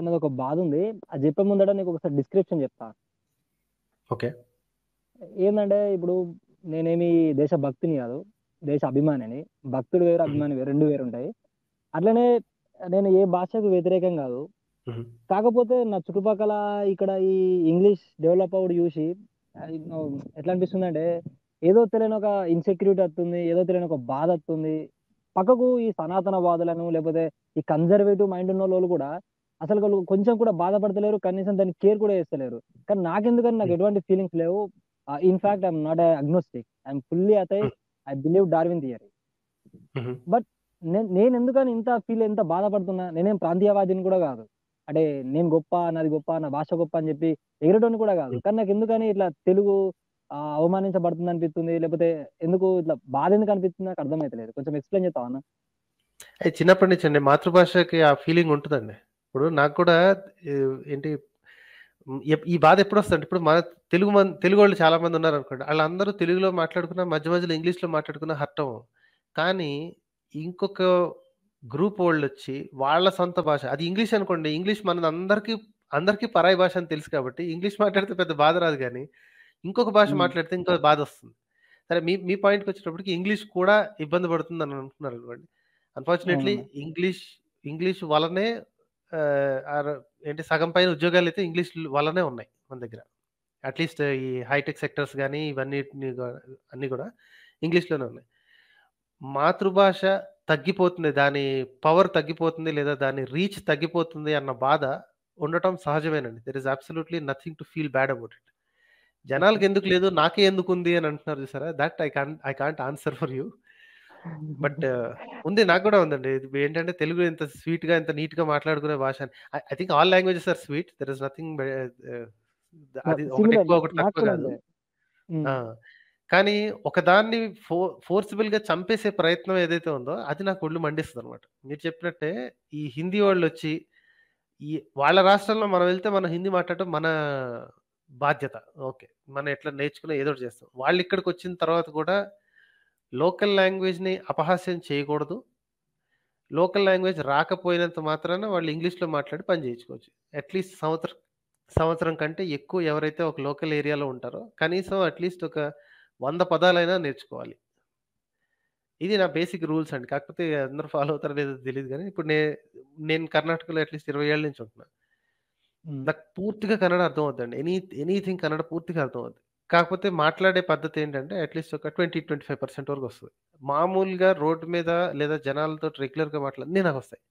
అన్నది ఒక బాధ ఉంది అది చెప్పే ముందట నీకు ఒకసారి డిస్క్రిప్షన్ చెప్తా ఓకే ఏంటంటే ఇప్పుడు నేనేమి దేశ భక్తిని కాదు దేశ అభిమానిని భక్తుడు వేరు అభిమాని వేరు రెండు వేరు ఉంటాయి అట్లనే నేను ఏ భాషకు వ్యతిరేకం కాదు మ్మ్. కాకపోతే నా చుట్టుపక్కల ఇక్కడ ఈ ఇంగ్లీష్ డెవలప్ అవుడు చూసి అది నో- ఎట్లా అనిపిస్తుంది అంటే ఏదో తెలియని ఒక ఇన్సెక్యూరిటీ వస్తుంది ఏదో తెలియని ఒక బాధ వస్తుంది పక్కకు ఈ సనాతన వాదులను లేకపోతే ఈ కన్జర్వేటివ్ మైండ్ ఉన్న వాళ్ళు కూడా అసలు వాళ్ళు కొంచెం కూడా బాధపడతలేరు కనీసం దాన్ని కేర్ కూడా చేస్తలేరు కానీ నాకెందుకని నాకు ఎటువంటి ఫీలింగ్స్ లేవు in fact I'm not agnostic I'm fully atheist I believe Darwin theory hmm. నేను నేను ఎందుకని ఇంత ఫీల్ ఎంత బాధపడుతున్నా నేనేం ప్రాంతీయవాదిని కూడా కాదు అంటే నేను గొప్ప నాది గొప్ప నా భాష గొప్ప అని చెప్పి ఎగరటోని కూడా కాదు కానీ నాకు ఎందుకని ఇట్లా తెలుగు ఆ, అవమానించబడుతుంది అనిపిస్తుంది లేకపోతే ఎందుకు ఇట్లా బాధ ఎందుకు అనిపిస్తుంది నాకు అర్థమైతలేదు కొంచెం ఎక్స్ప్లెయిన్ చేస్తావా అన్న అది చిన్నప్పటి నుంచి అండి మాతృభాషకి ఆ ఫీలింగ్ ఉంటుందండి ఇప్పుడు నాకు కూడా ఏ, ఏంటి మ్, ఎప్- ఈ బాధ ఎప్పుడు వస్తుంది ఇప్పుడు మన తెలుగు మంది తెలుగు వాళ్ళు చాలా మంది ఉన్నారు అనుకోండి వాళ్ళందరూ తెలుగులో మాట్లాడుకున్నా మధ్య మధ్యలో ఇంగ్లీష్లో మాట్లాడుకున్నా హర్టం కానీ ఇంకొక గ్రూప్ వాళ్ళు వచ్చి వాళ్ళ సొంత భాష అది ఇంగ్లీష్ అనుకోండి ఇంగ్లీష్ మన అందరికీ అందరికీ పరాయి భాష అని తెలుసు కాబట్టి ఇంగ్లీష్ మాట్లాడితే పెద్ద బాధ రాదు కానీ ఇంకొక భాష మ్మ్. మాట్లాడితే ఇంకో బాధ వస్తుంది సరే మీ మీ పాయింట్కి వచ్చేటప్పటికి ఇంగ్లీష్ కూడా ఇబ్బంది పడుతుంది అని అనుకున్నారు అనుకోండి అన్ఫార్చునేట్లీ అవునన్నా ఇంగ్లీష్ ఇంగ్లీష్ వల్లనే ఆ, ఆర్- ఏంటి సగం పైన ఉద్యోగాలు అయితే ఇంగ్లీష్ వల్లనే ఉన్నాయి మన దగ్గర అట్లీస్ట్ ఈ హైటెక్ సెక్టర్స్ కానీ ఇవన్నీ అన్నీ కూడా ఇంగ్లీష్లోనే ఉన్నాయి మాతృభాష తగ్గిపోతుంది దాని పవర్ తగ్గిపోతుంది లేదా దాని రీచ్ తగ్గిపోతుంది అన్న బాధ ఉండటం సహజమేనండి there is absolutely nothing to feel bad about it జనాలకి ఎందుకు లేదు నాకే ఎందుకు ఉంది అని అంటున్నారు చూసారా that I can I can't answer for you but ఉంది నాకు కూడా ఉందండి ఇది ఏంటంటే తెలుగు ఇంత స్వీట్ గా ఇంత నీట్ గా మాట్లాడుకునే భాష I think all languages are sweet there is nothing అది ఒకటి సిమిలర్ ఎక్కువ ఒకటి నాకు తక్కువ కూడా కాదు అంతే మ్మ్. ఆ, కానీ ఒకదాన్ని ఫో ఫోర్సిబుల్ గా చంపేసే ప్రయత్నం ఏదైతే ఉందో అది నాకు ఒళ్ళు మండిస్తుంది అనమాట మీరు చెప్పినట్టే ఈ హిందీ వాళ్ళు వచ్చి ఈ వాళ్ళ రాష్ట్రంలో మనం వెళ్తే మనం హిందీ మాట్లాడటం మన బాధ్యత ఓకే మనం ఎట్లా నేర్చుకుని ఏదో ఒకటి చేస్తాం వాళ్ళు ఇక్కడికి వచ్చిన తర్వాత కూడా లోకల్ లాంగ్వేజ్ని అపహాస్యం చేయకూడదు లోకల్ లాంగ్వేజ్ రాకపోయినంత మాత్రాన వాళ్ళు ఇంగ్లీష్లో మాట్లాడి పని చేయించుకోవచ్చు అట్లీస్ట్ సంవత్సరం సంవత్సరం కంటే ఎక్కువ ఎవరైతే ఒక లోకల్ ఏరియాలో ఉంటారో కనీసం అట్లీస్ట్ ఒక వంద పదాలైనా నేర్చుకోవాలి ఇది నా బేసిక్ రూల్స్ అండి కాకపోతే అందరూ ఫాలో అవుతారో లేదో తెలియదు కానీ ఇప్పుడు నే నేను కర్ణాటకలో అట్లీస్ట్ ఇరవై ఏళ్ళ నుంచి ఉంటున్నా మ్మ్. నాకు పూర్తిగా కన్నడ అర్థం అవుతుందండి ఎనీ ఎనీథింగ్ కన్నడ పూర్తిగా అర్థం అవుతుంది కాకపోతే మాట్లాడే పద్ధతి ఏంటంటే అట్లీస్ట్ ఒక ట్వంటీ ట్వంటీ ఫైవ్ పర్సెంట్ వరకు వస్తుంది మామూలుగా రోడ్డు మీద లేదా జనాలతో రెగ్యులర్గా మాట్లాడి నాకు వస్తాయి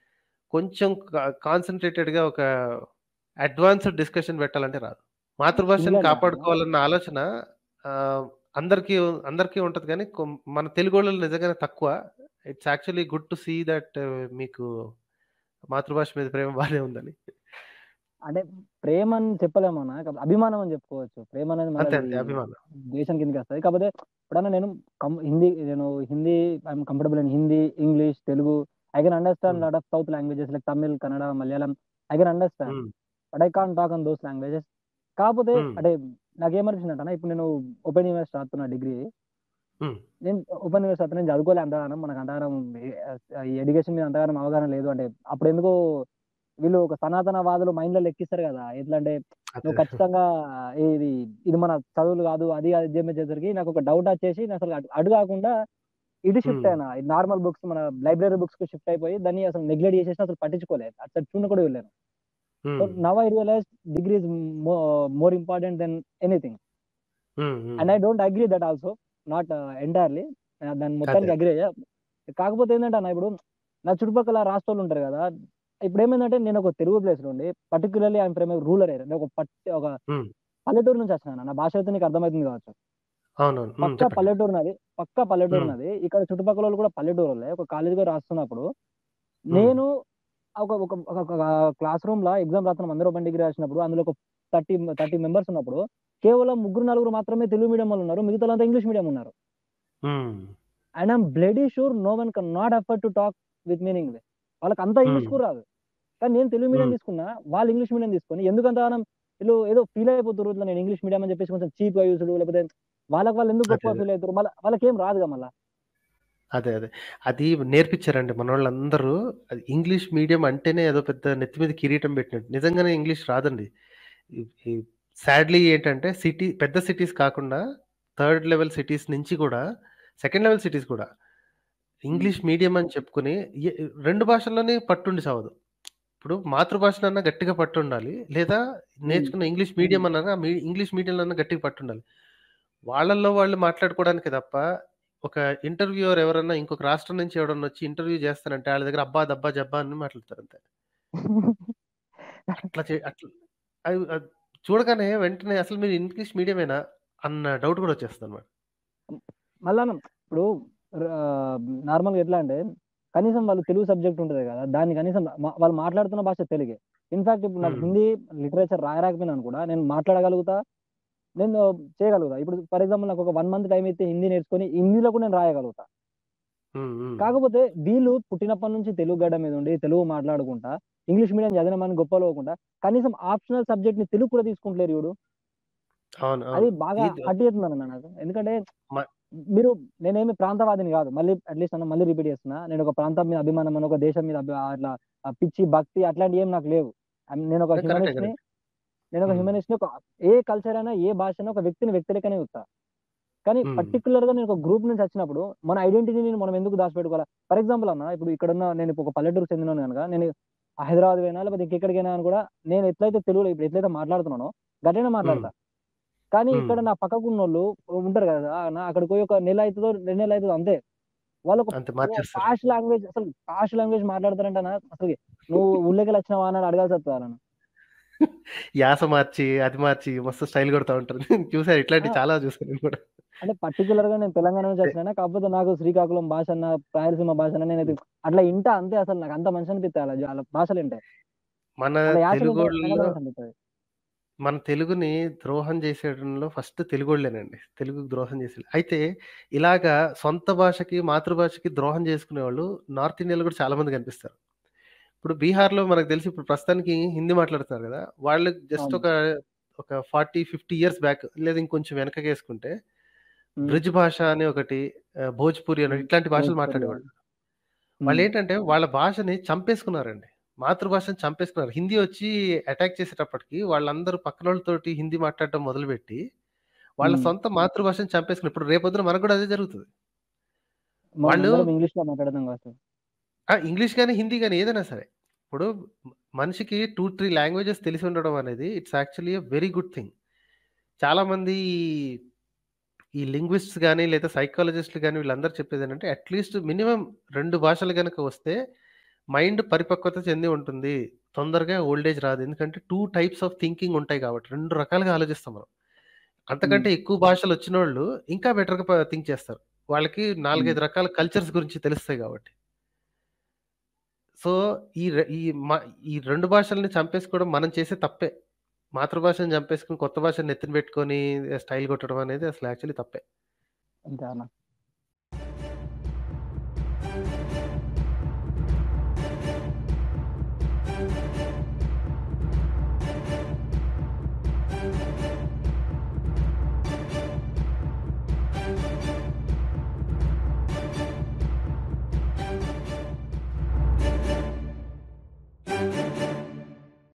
కొంచెం కాన్సన్ట్రేటెడ్గా ఒక అడ్వాన్స్డ్ డిస్కషన్ పెట్టాలంటే రాదు మాతృభాషను సిమిలర్ కాపాడుకోవాలన్న ఆలోచన ఆ, అందరికీ అందరికీ ఉంటుంది కానీ కొం- మన తెలుగు వాళ్ళు నిజంగానే తక్కువ it's actually good to see that మీకు మాతృభాష మీద ప్రేమ బాగానే ఉందని అంటే ప్రేమ అని చెప్పలేమన్నా కాకపోతే అభిమానం అని చెప్పుకోవచ్చు ప్రేమ అనేది అంతే మనది అంతే అభిమానం దేశం కిందకి వస్తుంది కాకపోతే ఎప్పుడన్నా నేను కం- హిందీ నేను Hindi I'm comfortable in Hindi English Telugu I can understand Hmm. Lot of south languages like Tamil Kannada Malayalam I can understand um, but I can talk on those languages కాకపోతే Hmm. అంటే నాకేమనిపించింది అంటే ఇప్పుడు నేను ఓపెన్ యూనివర్సిటీ రాస్తున్నా డిగ్రీ ఉమ్, నేను ఓపెన్ యూనివర్సిటీ రాస్తున్నా నేను చదువుకోలే అంతగానం మనకు అంతగానం ఈ ఎడ్యుకేషన్ మీద అంతగానం అవగాహన లేదు అంటే అప్పుడు ఎందుకో వీళ్ళు ఒక సనాతన వాదులు మైండ్ లో లెక్కిస్తారు కదా ఎట్లా అంటే అదే. నువ్వు ఖచ్చితంగా ఇది ఇది మన చదువులు కాదు అది అది చేసేసరికి నాకు ఒక డౌట్ వచ్చేసి నేను అసలు అటు- అటు కాకుండా ఇటు షిఫ్ట్ Hmm. అయినా నార్మల్ బుక్స్ మన లైబ్రరీ బుక్స్ కు షిఫ్ట్ అయిపోయి దాన్ని అసలు నెగ్లెక్ట్ చేసేసి అసలు పట్టించుకోలేదు అసలు చూడ కూడా వెళ్ళాను um, so now I realize degree is more important then anything um, um, and I don't agree that also not entirely దాని మొత్తానికి అదే. అగ్రీ అయ్యా కాకపోతే ఏంటంటే అన్న ఇప్పుడు నా చుట్టుపక్కల రాష్ట్రాలు ఉంటారు కదా ఇప్పుడు ఏమైందంటే నేను ఒక తెలుగు ప్లేస్ నుండి particularly I'm from rural area ఒక పట్టి ఒక ఉమ్, పల్లెటూరు నుంచి వచ్చిన నా భాష అయితే నీకు అర్థమవుతుంది కావచ్చు అవునవును ఉమ్, పక్క చెప్పండి పల్లెటూరు నది పక్క పల్లెటూరు ఉమ్. నది ఇక్కడ చుట్టుపక్కల వాళ్ళు కూడా పల్లెటూరు వాళ్ళే ఒక కాలేజ్ లో రాస్తున్నప్పుడు నేను ఒక ఒక ఒక క్లాస్ రూమ్ లో ఎగ్జామ్ రాస్తున్నాం అందరూ ఓపెన్ డిగ్రీ రాసినప్పుడు అందులో ఒక థర్టీ థర్టీ మెంబర్స్ ఉన్నప్పుడు కేవలం ముగ్గురు నలుగురు మాత్రమే తెలుగు మీడియం వాళ్ళు ఉన్నారు మిగతా వాళ్ళంతా ఇంగ్లీష్ మీడియం ఉన్నారు um, and I'm bloody sure no one can not afford to talk with meaning వాళ్ళకి అంతా ఇంగ్లీష్ Hmm. కూడా రాదు కానీ నేను తెలుగు మీడియం Hmm. తీసుకున్నా వాళ్ళు ఇంగ్లీష్ మీడియం తీసుకొని ఎందుకంత మనం వీళ్ళు ఏదో ఫీల్ అయిపోతారు ఇట్లా నేను ఇంగ్లీష్ మీడియం అని చెప్పేసి కొంచెం చీప్ గా యూసుడు లేకపోతే వాళ్ళకి వాళ్ళు ఎందుకు గొప్ప అదే. ఫీల్ అవుతారు మళ్ళీ వాళ్ళకి ఏం రాదుగా మళ్ళీ అదే. అదే. అది నేర్పించారండి మనోళ్ళందరూ. అది ఇంగ్లీష్ మీడియం అంటేనే ఏదో పెద్ద నెత్తి మీద కిరీటం పెట్టినట్టు. నిజంగానే ఇంగ్లీష్ రాదండి. ఈ ఈ సాడ్‌లీ ఏంటంటే సిటీ పెద్ద సిటీస్ కాకుండా థర్డ్ లెవెల్ సిటీస్ నుంచి కూడా సెకండ్ లెవెల్ సిటీస్ కూడా హ్మ్. ఇంగ్లీష్ మీడియం అని చెప్పుకొని ఎ 2 భాషల్లోనే పట్టుండి సావదు. ఇప్పుడు మాతృభాషనన్నా గట్టిగా పట్టుండాలి. లేదా హ్మ్. నేర్చుకున్న ఇంగ్లీష్ మీడియం అన్నా మీ ఇంగ్లీష్ మీడియంలోన్నా గట్టిగా పట్టుండాలి. వాళ్ళల్లో వాళ్ళు మాట్లాడుకోవడానికి తప్ప ఒక ఇంటర్వ్యూయర్ ఎవరన్నా ఇంకొక రాష్ట్రం నుంచి ఎవడన్నా వచ్చి ఇంటర్వ్యూ చేస్తానంటే ఆళ్ళ దగ్గర అబ్బా! దబ్బా! జబ్బా! అని మాట్లాడతారు అంతే. అట్లా చే అట్లా అవి అది చూడగానే వెంటనే అసలు మీరు ఇంగ్లీష్ మీడియమేనా అన్న డౌట్ కూడా వచ్చేస్తదన్నమాట. హ్మ్. మళ్ళాను ఇప్పుడు రా నార్మల్‌గా ఎట్లా అంటే కనీసం వాళ్ళు తెలుగు సబ్జెక్ట్ ఉంటది కదా! దాన్ని కనీసం మ వాళ్ళు మాట్లాడుతున్న భాష తెలుగే. ఇన్‌ఫాక్ట్ ఇప్పుడు నాకు హ్మ్. హిందీ లిటరేచర్ రాయరాకపోయినాను కూడా నేను మాట్లాడగలుగుతా. నేను చేయగలుగుతా. ఇప్పుడు ఫర్ ఎగ్జాంపుల్ నాకు ఒక 1 మంత్ టైమ్ ఇస్తే హిందీ నేర్చుకొని హిందీలో కూడా నేను రాయగలుగుతా. హ్మ్. హ్మ్. కాకపోతే వీళ్ళు పుట్టినప్పటి నుంచి తెలుగు గడ్డ మీద ఉండి తెలుగు మాట్లాడుకుంటా, ఇంగ్లీష్ మీడియం చదివినామని గొప్పలవకుండా కనీసం ఆప్షనల్ సబ్జెక్ట్‌ని తెలుగు కూడా తీసుకుంటలేరు చూడు. అవును. అది అవును. బాగా ఇది హర్ట్ చేస్తుందన్న నాకు. ఎందుకంటే మ మీరు నేనేమి ప్రాంతవాదిని కాదు. మళ్ళీ అట్‌లీస్ట్ అన్న మళ్ళీ రిపీట్ చేస్తున్నా. నేను ఒక ప్రాంతం మీద అభిమానం అని, ఒక దేశం మీద అభి అట్లా ఆహ్, పిచ్చి, భక్తి అట్లాంటివి ఏమి నాకు లేవు. ఆహ్, నేనొక కరెక్టే. హ్యూమనిస్ట్‌ని. కరెక్ట్. నేనొక హ్మ్. హ్యూమనిస్ట్‌ని ఒక ఏ కల్చర్ అయినా, ఏ భాష అయినా ఒక వ్యక్తిని వ్యక్తి లెక్కనే చూస్తా. కానీ హ్మ్. పర్టిక్యులర్‌గా నేను ఒక గ్రూప్ నుంచి వచ్చినప్పుడు మన ఐడెంటిటీని మనం ఎందుకు దాచిపెట్టుకోవాలా? ఫర్ ఎగ్జాంపుల్ అన్న ఇప్పుడు ఇక్కడున్న నేను ఇప్పుడు ఒక పల్లెటూరుకి చెందినోడిని గనుక నేను హైదరాబాద్ పోయినా లేకపోతే ఇంకెక్కడికైనా అని కూడా నేను ఎట్లయితే తెలుగులో ఇప్పుడు ఎట్లయితే మాట్లాడుతున్నానో గట్లనే హ్మ్. మాట్లాడతా. కానీ హ్మ్. ఇక్కడ నా పక్కకున్నోళ్ళు ఉంటారు కదా! నా అక్కడికి పోయి ఒక నెల అయితదో, 2 నెలలు అయితదో అంతే. వాళ్ళొక అంతే ఓ మార్చేస్తారు. పాష్ లాంగ్వేజ్ అసలు పాష్ లాంగ్వేజ్ మాట్లాడతారంటే అన్న అసలకి నువ్వు ఊళ్ళోకెళ్ళి వచ్చినవా అని అడగాల్సి వస్తది ఆళ్ళను. యాస మార్చి, అది మార్చి మస్తు స్టైల్ కొడతా ఉంటారు. చూసా ఇట్లాంటివి ఆ! చాలా చూసా నేను కూడా. అంటే పర్టిక్యులర్‌గా నేను తెలంగాణ నుంచి ఎ వచ్చినానా. కాకపోతే నాకు శ్రీకాకుళం భాషన్న, రాయలసీమ భాషన్న నేనైతే హ్మ్. అట్లా ఇంటా అంతే అసలు నాకు అంత మంచి అనిపిత్తది ఆళ్ళ జ ఆళ్ళ భాషలింటే. మన ఆళ్ళ యాసలింటే నాకంత తెలుగోళ్ళలో మంచి అనిపిత్తది. మన తెలుగుని ద్రోహం చేసేయడంలో ఫస్ట్ తెలుగోళ్ళేనండి. తెలుగుకి ద్రోహం చేసేళ్ళు. అయితే ఇలాగా సొంత భాషకి, మాతృభాషకి ద్రోహం చేసుకునేవాళ్ళు నార్త్ ఇండియాలో కూడా చాలా మంది కనిపిస్తారు. ఇప్పుడు బీహార్‌లో మనకు తెలిసి ఇప్పుడు ప్రస్తుతానికి హిందీ మాట్లాడుతున్నారు కదా! వాళ్ళు జస్ట్ అవును. ఒక, ఒక 40, 50 ఇయర్స్ బ్యాక్ లేదా ఇంకొంచెం వెనకకేసుకుంటే హ్మ్. బ్రిజ్ భాష అని ఒకటి ఆహ్, భోజ్‌పురి అని హ్మ్. ఇట్లాంటి భాషలు భోజ్పురి మాట్లాడేవాళ్ళు. అని. హ్మ్. వాళ్ళేంటంటే వాళ్ళ భాషని చంపేసుకున్నారండి. మాతృభాషను చంపేసుకున్నారు. హిందీ వచ్చి అటాక్ చేసేటప్పటికి వాళ్ళందరూ పక్కనోళ్ళతోటి హిందీ మాట్లాడటం మొదలుపెట్టి, వాళ్ళ హ్మ్. సొంత మాతృభాషను చంపేసుకున్నారు. ఇప్పుడు రేపొద్దున మనకు కూడా అదే జరుగుతది. మనం వాళ్ళు అందరం ఇంగ్లీష్‌లో మాట్లాడదాం కావచ్చు. ఆ! ఇంగ్లీష్ గాని, హిందీ గాని ఏదైనా సరే. ఇప్పుడు మ మనిషికి 2, 3 లాంగ్వేజెస్ తెలిసి ఉండడం అనేది it's actually a very good thing. చాలామంది ఈ లింగ్విస్ట్స్ గాని, లేదా సైకాలజిస్ట్‌లు గాని వీళ్ళందరూ చెప్పేదేంటంటే అట్‌లీస్ట్ మినిమమ్ 2 భాషలు గనక వస్తే మైండ్ పరిపక్వత చెంది ఉంటుంది. తొందరగా ఓల్డ్ ఏజ్ రాదు. ఎందుకంటే 2 టైప్స్ ఆఫ్ థింకింగ్ ఉంటాయి కాబట్టి 2 రకాలుగా ఆలోచిస్తాం మనం. హ్మ్. అంతకంటే ఎక్కువ భాషలొచ్చినోళ్ళు ఇంకా బెటర్‌గా ప థింక్ చేస్తారు. వాళ్ళకి 4, హ్మ్. 5 రకాల కల్చర్స్ గురించి తెలుస్తాయి కాబట్టి. సో, ఈ రె ఈ మ ఈ 2 భాషల్ని చంపేసుకోవడం మనం చేసే తప్పే. మాతృభాషను చంపేసుకొని కొత్త భాషను నెత్తిన పెట్టుకొని స్టైల్ కొట్టడం అనేది అసలు యాక్చువల్లీ తప్పే. అంతే అన్న.